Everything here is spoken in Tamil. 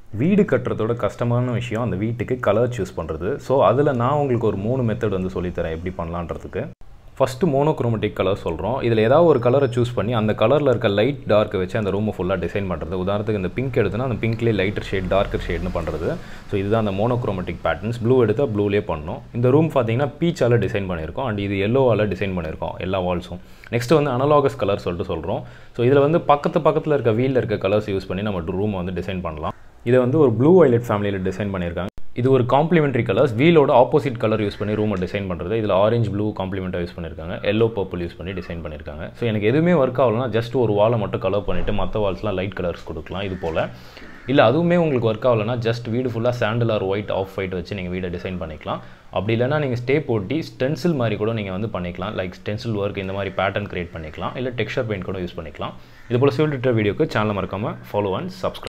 வீடு கட்டுறதோட கஷ்டமான விஷயம் அந்த வீட்டுக்கு கலர் சூஸ் பண்ணுறது ஸோ அதில் நான் உங்களுக்கு ஒரு மூணு மெத்தட் வந்து சொல்லித்தரேன் எப்படி பண்ணலான்றதுக்கு ஃபஸ்ட்டு மோனோக்ரோமேட்டிக் கலர் சொல்கிறோம் இதில் ஏதாவது ஒரு கலரை சூஸ் பண்ணி அந்த கலரில் இருக்க லைட் டார்க்கை வச்சு அந்த ரூமை ஃபுல்லாக டிசைன் பண்ணுறது உதாரணத்துக்கு இந்த பிங்க் எடுத்துனா அந்த பிங்க்லேயே லைட்டர் ஷேட் டார்க்கர் ஷேட்னு பண்ணுறது ஸோ இதுதான் அந்த மோனோக்ரோமேட்டிக் பேட்டர்ன்ஸ் ப்ளூ எடுத்தால் ப்ளூலேயே பண்ணணும் இந்த ரூம் பார்த்தீங்கன்னா பீச்சால் டிசைன் பண்ணியிருக்கோம் அண்ட் இது எல்லோவால் டிசைன் பண்ணியிருக்கோம் எல்லா வால்ஸும் நெக்ஸ்ட் வந்து அனலாகஸ் கலர் சொல்லிட்டு சொல்கிறோம் ஸோ இதில் வந்து பக்கத்து பக்கத்தில் இருக்க வீலில் இருக்க கலர்ஸ் யூஸ் பண்ணி நம்ம ரூமை வந்து டிசைன் பண்ணலாம் இதை வந்து ஒரு ப்ளூ வைலட் ஃபேமிலியில் டிசைன் பண்ணியிருக்காங்க இது ஒரு காம்ப்ளிமெண்ட்ரி கலர்ஸ் வீலோட ஆப்போசிட் கலர் யூஸ் பண்ணி ரூமை டிசைன் பண்ணுறது இதில் ஆரஞ்சு ப்ளூ காம்ப்ளிமெண்ட்டாக யூஸ் பண்ணியிருக்காங்க எல்லோ பர்பிள் யூஸ் பண்ணி டிசைன் பண்ணியிருக்காங்க ஸோ எனக்கு எதுவுமே ஒர்க் ஆகலனா ஜஸ்ட் ஒரு வாலை மட்டும் கலர் பண்ணிவிட்டு மற்ற வால்ஸ்லாம் லைட் கலர்ஸ் கொடுக்கலாம் இது போல் இல்லை அதுவுமே உங்களுக்கு ஒர்க் ஆகலைன்னா ஜஸ்ட் வீடு ஃபுல்லாக sandal or white off white வச்சு நீங்கள் வீடை டிசைன் பண்ணிக்கலாம் அப்படி இல்லைனா நீங்கள் ஸ்டே போட்டி ஸ்டென்சில் மாதிரி கூட நீங்கள் வந்து பண்ணிக்கலாம் லைக் ஸ்டென்சில் ஒர்க் இந்த மாதிரி பேட்டர்ன் கிரியேட் பண்ணிக்கலாம் இல்லை டெக்ஸ்சர் பெயிண்ட் கூட யூஸ் பண்ணிக்கலாம் இது போல் சிவில் வீடியோக்கு சேனல் மறக்காமல் ஃபாலோ அண்ட் சப்ஸ்கிரைப்